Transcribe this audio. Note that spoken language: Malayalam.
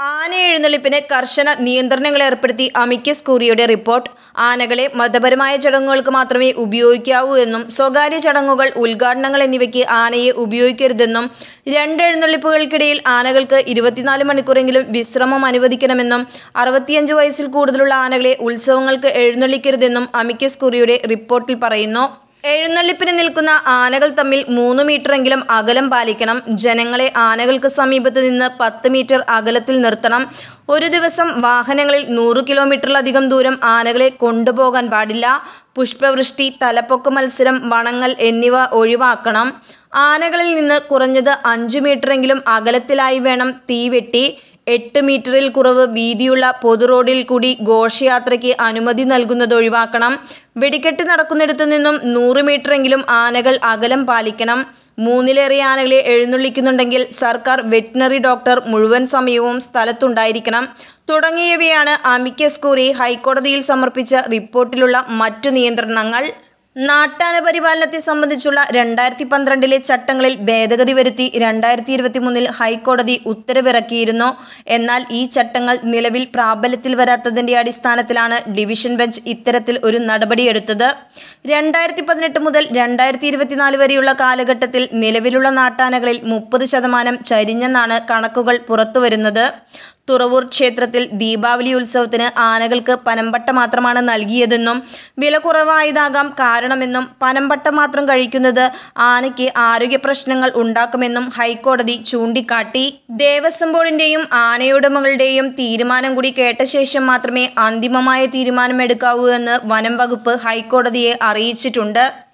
ആന എഴുന്നള്ളിപ്പിന് കർശന നിയന്ത്രണങ്ങൾ ഏർപ്പെടുത്തി അമിക്കസ് കുറിയുടെ റിപ്പോർട്ട് ആനകളെ മതപരമായ ചടങ്ങുകൾക്ക് മാത്രമേ ഉപയോഗിക്കാവൂ എന്നും സ്വകാര്യ ചടങ്ങുകൾ ഉദ്ഘാടനങ്ങൾ എന്നിവയ്ക്ക് ആനയെ ഉപയോഗിക്കരുതെന്നും രണ്ട് എഴുന്നള്ളിപ്പുകൾക്കിടയിൽ ആനകൾക്ക് ഇരുപത്തിനാല് മണിക്കൂറെങ്കിലും വിശ്രമം അനുവദിക്കണമെന്നും അറുപത്തിയഞ്ച് വയസ്സിൽ കൂടുതലുള്ള ആനകളെ ഉത്സവങ്ങൾക്ക് എഴുന്നള്ളിക്കരുതെന്നും അമിക്കസ് കുറിയുടെ റിപ്പോർട്ടിൽ പറയുന്നു എഴുന്നള്ളിപ്പിന് നിൽക്കുന്ന ആനകൾ തമ്മിൽ മൂന്ന് മീറ്ററെങ്കിലും അകലം പാലിക്കണം ജനങ്ങളെ ആനകൾക്ക് സമീപത്ത് നിന്ന് പത്ത് മീറ്റർ അകലത്തിൽ നിർത്തണം ഒരു ദിവസം വാഹനങ്ങളിൽ നൂറ് കിലോമീറ്ററിലധികം ദൂരം ആനകളെ കൊണ്ടുപോകാൻ പാടില്ല പുഷ്പവൃഷ്ടി തലപ്പൊക്ക മത്സരം വണങ്ങൽ എന്നിവ ഒഴിവാക്കണം ആനകളിൽ നിന്ന് കുറഞ്ഞത് അഞ്ച് മീറ്ററെങ്കിലും അകലത്തിലായി വേണം തീവെട്ടി എട്ട് മീറ്ററിൽ കുറവ് വീതിയുള്ള പൊതുറോഡിൽ കൂടി ഘോഷയാത്രയ്ക്ക് അനുമതി നൽകുന്നത് ഒഴിവാക്കണം വെടിക്കെട്ട് നടക്കുന്നിടത്തു നിന്നും നൂറ് മീറ്ററെങ്കിലും ആനകൾ അകലം പാലിക്കണം മൂന്നിലേറെ ആനകളെ എഴുന്നള്ളിക്കുന്നുണ്ടെങ്കിൽ സർക്കാർ വെറ്റിനറി ഡോക്ടർ മുഴുവൻ സമയവും സ്ഥലത്തുണ്ടായിരിക്കണം തുടങ്ങിയവയാണ് അമിക്കസ് കൂറി ഹൈക്കോടതിയിൽ സമർപ്പിച്ച റിപ്പോർട്ടിലുള്ള മറ്റു നിയന്ത്രണങ്ങൾ നാട്ടാന പരിപാലനത്തെ സംബന്ധിച്ചുള്ള രണ്ടായിരത്തി പന്ത്രണ്ടിലെ ചട്ടങ്ങളിൽ ഭേദഗതി വരുത്തി രണ്ടായിരത്തി ഇരുപത്തി മൂന്നിൽ ഹൈക്കോടതി ഉത്തരവിറക്കിയിരുന്നു എന്നാൽ ഈ ചട്ടങ്ങൾ നിലവിൽ പ്രാബല്യത്തിൽ വരാത്തതിന്റെ അടിസ്ഥാനത്തിലാണ് ഡിവിഷൻ ബെഞ്ച് ഇത്തരത്തിൽ ഒരു നടപടിയെടുത്തത് രണ്ടായിരത്തി പതിനെട്ട് മുതൽ രണ്ടായിരത്തി ഇരുപത്തിനാല് വരെയുള്ള കാലഘട്ടത്തിൽ നിലവിലുള്ള നാട്ടാനകളിൽ മുപ്പത് ശതമാനം ചരിഞ്ഞെന്നാണ് കണക്കുകൾ പുറത്തുവരുന്നത് തുറവൂർ ക്ഷേത്രത്തിൽ ദീപാവലി ഉത്സവത്തിന് ആനകൾക്ക് പനമ്പട്ട മാത്രമാണ് നൽകിയതെന്നും വില കുറവായതാകാം കാരണമെന്നും പനമ്പട്ട മാത്രം കഴിക്കുന്നത് ആനയ്ക്ക് ആരോഗ്യ പ്രശ്നങ്ങൾ ഉണ്ടാക്കുമെന്നും ഹൈക്കോടതി ചൂണ്ടിക്കാട്ടി ദേവസ്വം ബോർഡിന്റെയും ആനയുടമകളുടെയും തീരുമാനം കൂടി കേട്ട ശേഷം മാത്രമേ അന്തിമമായ തീരുമാനമെടുക്കാവൂ എന്ന് വനം വകുപ്പ് ഹൈക്കോടതിയെ അറിയിച്ചിട്ടുണ്ട്